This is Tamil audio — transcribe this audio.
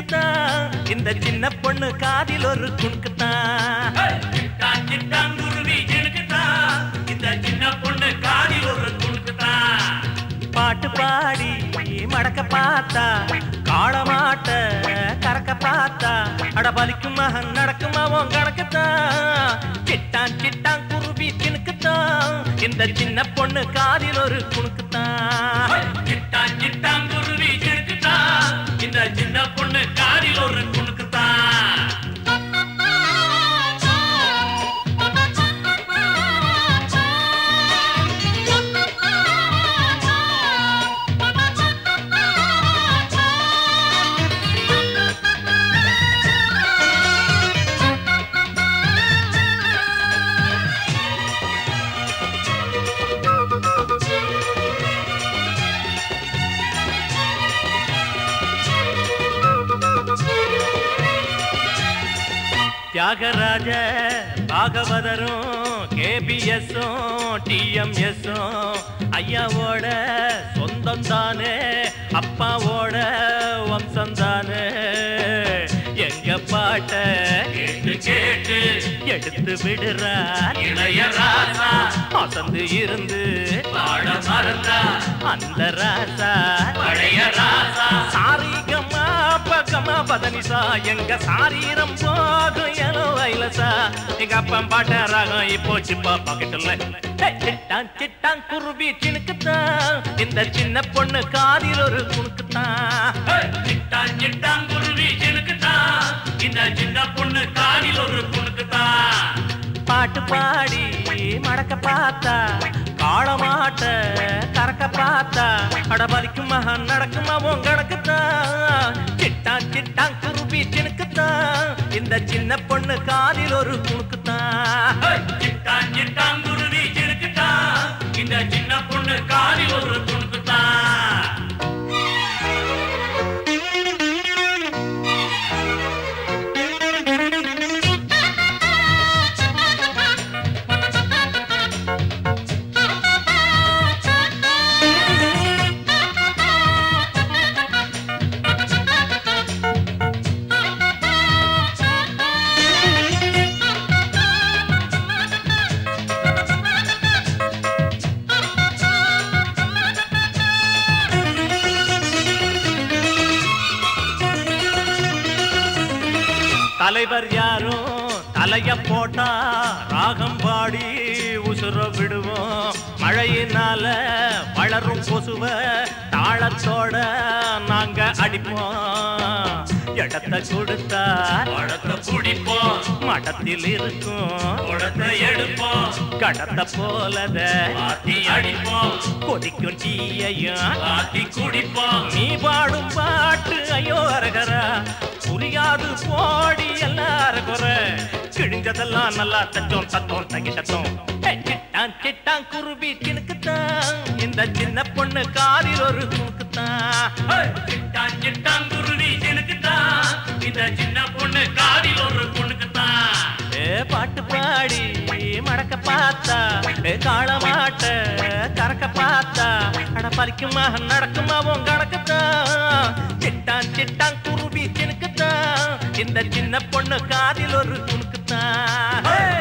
சினுக்குத்தான் இந்த சின்ன பொண்ணு காதில் ஒரு குணுக்குத்தான் சிட்டான் சிட்டான் குருவி எனக்குத்தான் இந்த சின்ன பொண்ணு காதில் ஒரு துணுக்குத்தான் பாட்டு பாடி மடக்க பார்த்தா காளமாட்ட கறக்க பார்த்தா அட பலிக்கும் மகன் நடக்குமா உன் கணக்குத்தான் சிட்டான் சிட்டான் குருவி சினுக்குத்தான் இந்த சின்ன பொண்ணு காதில் ஒரு குணுக்குத்தான் சிட்டான் சிட்டான் குருவி எனக்குத்தான் இந்த சின்ன பொண்ணு காதில் ஒரு துணுக்குத்தான் தியாகராஜ பாகவதரும் கேபிஎஸும் டிஎம்எஸும் ஐயாவோட சொந்தம் தானே அப்பாவோட வம்சம் தானே எங்க பாட்ட கேட்டு கேட்டு எடுத்து விடுறார் இளையராசா அசந்து இருந்து பாட மறந்தா அந்த ராசா பழைய ராசா சாரிகமா பக்கமா பதனிசா எங்க சாரீரம் போகும் எலோ வைலசா எங்க அப்பன் பாட்ட ராகம் இப்போ சிப்பா பாக்கெட்டுல சிட்டான் சிட்டான் குருவி சினுக்குத்தான் இந்த சின்ன பொண்ணு காதில் ஒரு குணுக்குத்தான் சிட்டான் சிட்டான் குருவி எனக்குத்தான் இந்த சின்ன பொண்ணு காதில் ஒரு துணுக்குத்தான் பாட்டு பாடி மடக்க பார்த்தா காளமாட்ட கறக்க பார்த்தா அட பலிக்கும் மகன் நடக்குமா உன் கணக்குத்தான் சிட்டான் சிட்டான் குருவி சினுக்குத்தான் இந்த சின்ன பொண்ணு காதில் ஒரு குணுக்குத்தான் சிட்டான் சிட்டான் குருவி எனக்குத்தான் இந்த சின்ன பொண்ணு காதில் ஒரு துணுக்குத்தான் தலைவர் யாரும் தலைய போட்டா ராகம் பாடி உசுர விடுவோம் மழையினால வளரும் கொசுவ தாளத்தோட நாங்க அடிப்போம் இடத்த கொடுத்தா படத்தை குடிப்போம் மடத்தில் இருக்கும் குடத்தை எடுப்போம் கடத்த போலத பாத்தி அடிப்போம் கொதிக்கும் டீயையும் பாத்தி குடிப்போம் நீ பாடும் பாட்டு ஐயோ அரகரா புரியாது போடி எல்லாரும் குறை கிழிஞ்சதெல்லாம் நல்லா தச்சோம் தத்தோம் தங்கி தத்தோம் சிட்டான் சிட்டான் குருவி கிணுக்குத்தான் இந்த சின்ன பொண்ணு காதில் ஒரு குணுக்குத்தான் சிட்டான் சிட்டான் குருவி எனக்குத்தான் இந்த சின்ன பொண்ணு காதில் ஒரு பொண்ணுக்குத்தான் ஏ பாட்டு பாடி மடக்க பார்த்தா ஏ காளமாட்ட கறக்க பார்த்தா அட பறிக்குமா நடக்குமா உன் கணக்குத்தான் சிட்டான் சிட்டான் குருவி சினுக்குத்தான் இந்த சின்ன பொண்ணு காதில் ஒரு குணுக்குத்தான்